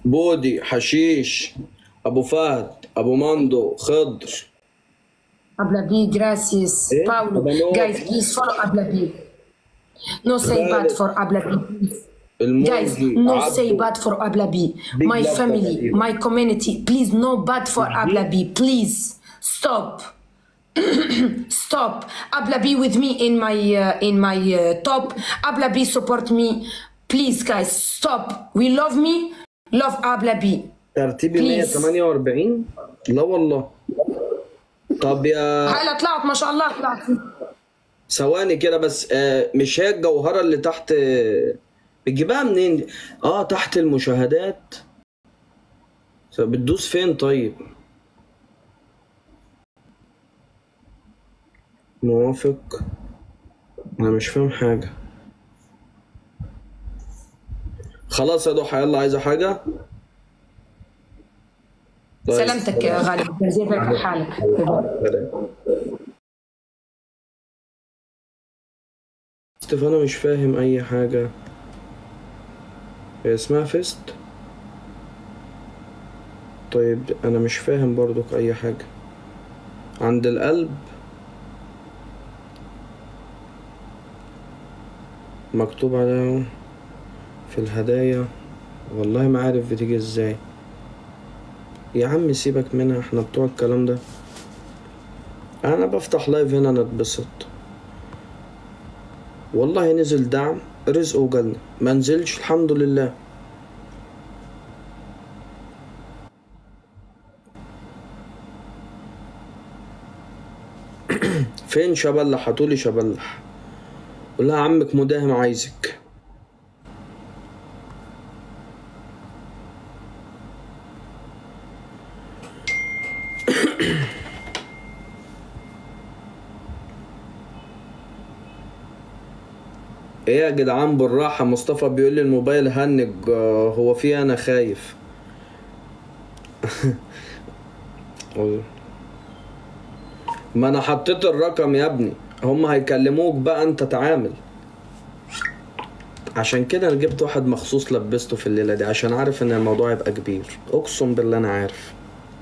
بودي حشيش ابو فهد ابو مندو خضر Ablabi, gracias. Eh? Paulo, Abano. guys, please follow Ablabi. No say bad for Ablabi. please. Guys, الموزي no say عبدو bad for Ablabi. Big My love for family, Ablabi. my community, please no bad for Ablabi. Please stop. stop. Ablabi with me in my uh, in my uh, top. Ablabi support me. Please, guys, stop. We love me. Love Ablabi. ترتيبي Please. 148 لا والله طب يا هلا طلعت ما شاء الله طلعت ثواني كده بس آه، مش هي الجوهرة اللي تحت آه، بتجيبها منين دي؟ اه تحت المشاهدات طب بتدوس فين طيب موافق انا مش فاهم حاجة خلاص يا ضحى يلا عايزة حاجة طيب. سلامتك يا غالي كيفك حالك سلام. ستيف انا مش فاهم اي حاجة هي اسمها فيست طيب انا مش فاهم برضك اي حاجة عند القلب مكتوب عليها في الهدايا والله ما عارف بتيجي ازاي يا عم سيبك منها احنا بتوع الكلام ده انا بفتح لايف هنا نتبسط والله نزل دعم رزق وجالنا ما نزلش الحمد لله فين شبلح هتقولي شبلح قول لها عمك مداهم عايزك ايه يا جدعان بالراحة مصطفى بيقول لي الموبايل هنج آه، هو في انا خايف ما انا حطيت الرقم يا ابني هم هيكلموك بقى انت تعامل عشان كده انا جبت واحد مخصوص لبسته في الليلة دي عشان عارف ان الموضوع يبقى كبير اقسم بالله انا عارف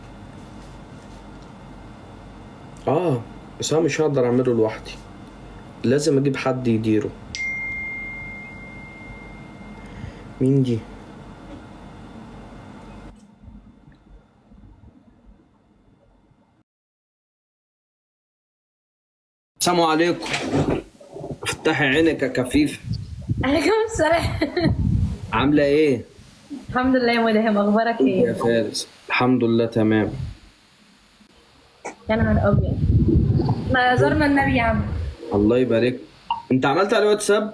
اه بس انا مش هقدر اعمله لوحدي لازم اجيب حد يديره مين دي السلام عليكم افتحي عينك يا كفيف عليكم السلام عامله ايه الحمد لله يا مدهم اخبارك يا ايه؟ فارس الحمد لله تمام يا نهار ابيض ما زرنا النبي يا عم الله يبارك انت عملت عليه واتساب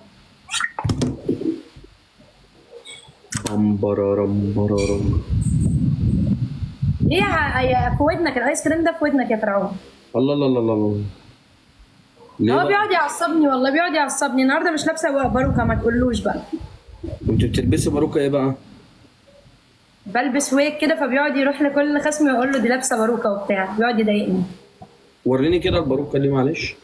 رمبرارم برارم ايه يا يا- في ودنك الايس كريم ده في ودنك يا فرعون الله الله الله الله الله ليه هو بقى؟ بيقعد يعصبني والله بيقعد يعصبني النهارده مش لابسه باروكه ما تقولوش بقى انت بتلبسي باروكه ايه بقى؟ بلبس ويك كده فبيقعد يروح لكل خصم يقول له دي لابسه باروكه وبتاع بيقعد يضايقني وريني كده الباروكه دي معلش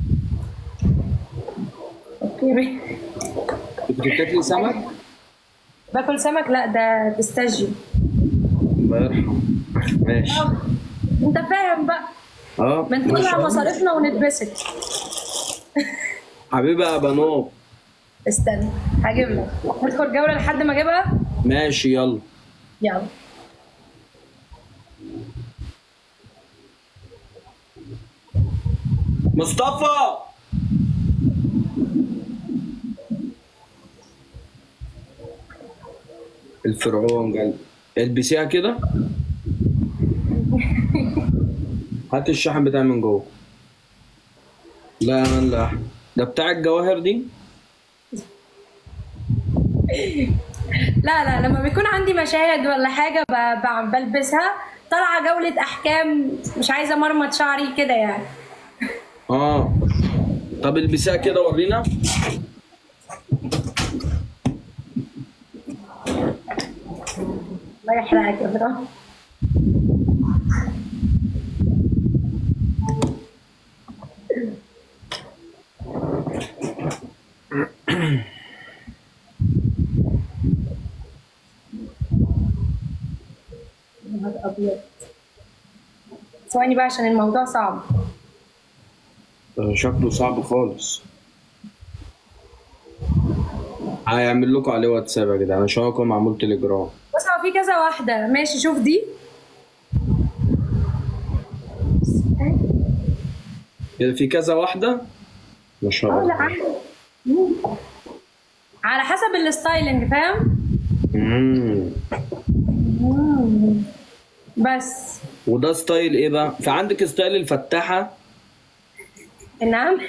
اوكي كنت بتاكلي سمك؟ باكل سمك لا ده بيستاجيو الله يرحمه ماشي انت فاهم بقى اه ما شاء بنطلع الله. مصاريفنا ونتبسط حبيبي يا بنوب استنى هجيب لك ندخل جوله لحد ما اجيبها ماشي يلا يلا مصطفى الفرعون قال البسيها كده هات الشحن بتاعي من جوه لا يا من لا ده بتاع الجواهر دي لا لا لما بيكون عندي مشاهد ولا حاجة ب- ب- بلبسها طالعة جولة أحكام مش عايزة مرمط شعري كده يعني اه طب البسيها كده ورينا الله يحرقك يا فرعون نهار ابيض ثواني بقى عشان الموضوع صعب ده شكله صعب خالص هيعمل لكم عليه واتساب يا جدعان عشان هو كان معمول تليجرام بص هو في كذا واحدة ماشي شوف دي كده في كذا واحدة ما شاء اه لا الله عادي مم. على حسب الستايلنج فاهم مم. مم. بس وده ستايل ايه بقى؟ في عندك ستايل الفتاحة نعم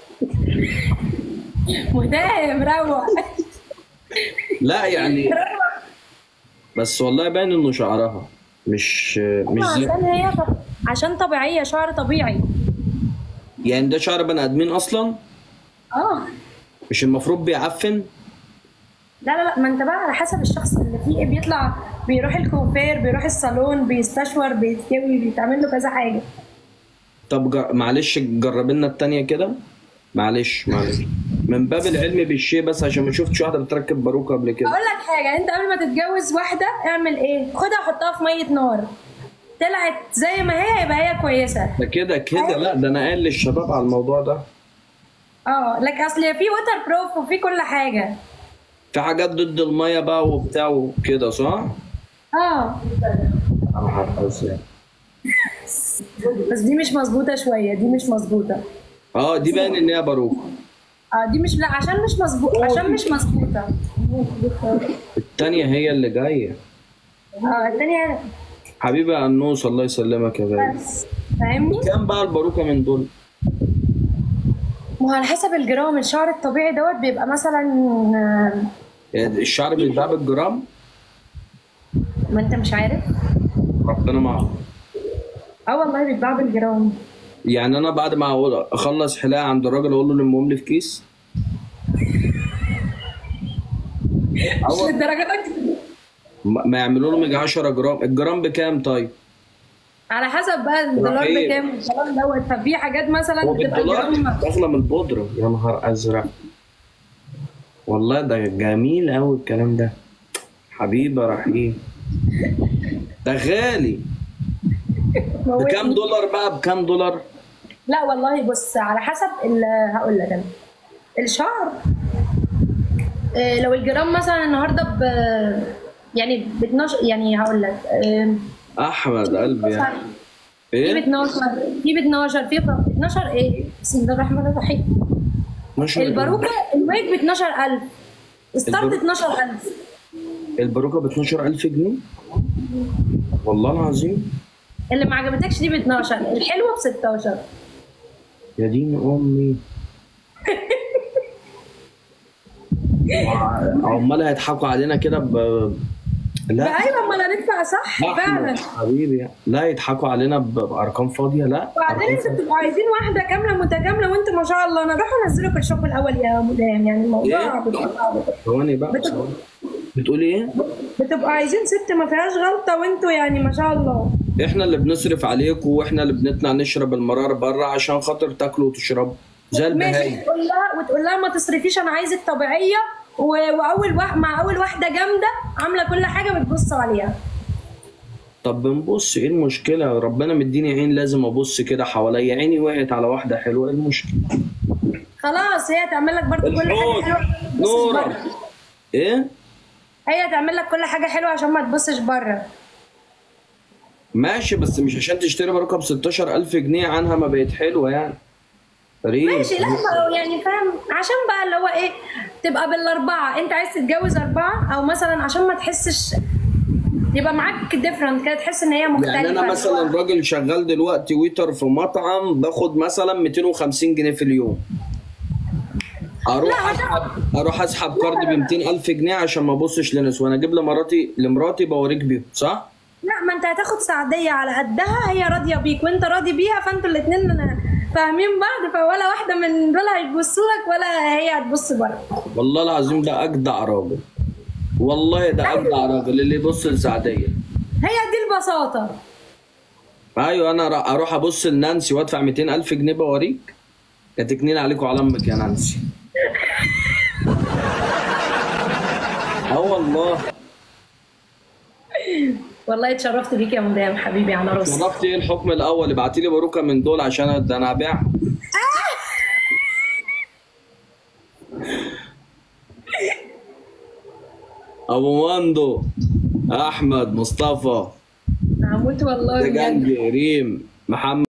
مهتم روق لا يعني روق بس والله باين انه شعرها مش مش زي عشان هي طب... عشان طبيعية شعر طبيعي يعني ده شعر بني ادمين اصلا اه مش المفروض بيعفن لا لا لا ما انت بقى على حسب الشخص اللي فيه إيه، بيطلع بيروح الكوفير بيروح الصالون بيستشور بيتكوي بيتعمل له كذا حاجة طب جر... معلش جرب لنا التانية كده معلش معلش من باب العلم بالشيء بس عشان ما شفتش واحدة بتركب باروكة قبل كده اقول لك حاجه انت قبل ما تتجوز واحده اعمل ايه خدها حطها في ميه نار طلعت زي ما هي يبقى هي كويسه ده كده كده لا ده انا قايل للشباب على الموضوع ده اه لك اصل في ووتر بروف وفي كل حاجه في حاجات ضد المية بقى وبتاع وكده صح؟ اه انا هرقص بس دي مش مظبوطه شويه دي مش مظبوطه اه دي باين ان هي باروكة اه دي مش لا عشان مش مظبوط عشان مش مظبوطه التانية هي اللي جاية اه الثانيه حبيبي يا انوس الله يسلمك يا غالي بس فاهمني كام بقى الباروكة من دول؟ ما هو على حسب الجرام الشعر الطبيعي دوت بيبقى مثلا آه، يعني الشعر بيتباع بالجرام ما انت مش عارف ربنا معاك اه والله بيتباع بالجرام يعني انا بعد ما أقول- اخلص حلاقه عند الراجل اقول له لمهم لي في كيس مش للدرجه دي ما ما يعملوا له يجي 10 جرام الجرام بكام طيب على حسب بقى الدولار إيه؟ بكام الدولار دوت ففي حاجات مثلا هو بتبقى بالدولار جرام داخله من البودره يا نهار ازرق والله ده جميل قوي الكلام ده حبيبي يا رحيم ده غالي بكام دولار بقى بكام دولار لا والله بص على حسب ال- هقول لك انا الشعر آه، لو الجرام مثلا النهارده ب يعني ب 12 يعني هقول لك آه، احمد قلبي يعني في ب ايه 12 في ب 12 في ب 12 ايه بسم الله الرحمن الرحيم ماشي الباروكه الويج ب 12000 ستارت البارو- 12000 الباروكه ب 12000 جنيه والله العظيم اللي ما عجبتكش دي ب 12 الحلوه ب 16 يا دين امي عمال هيضحكوا علينا كده ب لا ايوه امال هندفع صح فعلا أحمد حبيبي لا يضحكوا علينا ب- بارقام فاضيه لا وبعدين انتوا بتبقوا عايزين واحده كامله متكامله وانتوا ما شاء الله انا اروح انزلكم الشوط الاول يا مدام يعني الموضوع إيه؟ بيبقى صعب ثواني بقى بت- ثواني. بتقولي ايه؟ بتبقوا عايزين ست ما فيهاش غلطه وانتوا يعني ما شاء الله احنا اللي بنصرف عليكم واحنا اللي بنطلع نشرب المرار بره عشان خاطر تاكلوا وتشربوا زي ماشي البهايم وتقول لها وتقول لها ما تصرفيش انا عايزه الطبيعيه و... واول واحد مع اول واحده جامده عامله كل حاجه بتبص عليها طب بنبص ايه المشكله ربنا مديني عين لازم ابص كده حواليا عيني وقعت على واحده حلوه ايه المشكله خلاص هي تعمل لك برضو كل الحوض حاجه حلوه ما تبصش نورة بره. ايه هي تعمل لك كل حاجه حلوه عشان ما تبصش بره ماشي بس مش عشان تشتري باروكه ب 16000 جنيه عنها ما بقت حلوه يعني ريم ماشي لا ما هو يعني فاهم عشان بقى اللي هو ايه تبقى بالاربعه انت عايز تتجوز اربعه او مثلا عشان ما تحسش يبقى معاك ديفرنت كده تحس ان هي مختلفه يعني انا مثلا راجل شغال دلوقتي ويتر في مطعم باخد مثلا 250 جنيه في اليوم اروح اسحب اروح اسحب كارد ب 200000 جنيه عشان ما ابصش لنسوان اجيب لمراتي لمراتي بوريك بيهم صح؟ لا ما انت هتاخد سعديه على قدها هي راضيه بيك وانت راضي بيها فانتوا الاثنين فاهمين بعض فولا واحده من دول هيبصوا لك ولا هي هتبص بره والله العظيم ده اجدع راجل والله ده اجدع راجل اللي يبص لسعديه هي دي البساطه ايوه انا را- اروح ابص لنانسي وادفع 200000 جنيه بوريك يا تكنين عليكم على امك يا نانسي اه والله والله اتشرفت بيك يا مدام حبيبي على راسي عرفت ايه الحكم الاول ابعتي لي باروكه من دول عشان ده انا هبيع ابو مندو احمد مصطفى هموت والله ده بجد جنبي ريم محمد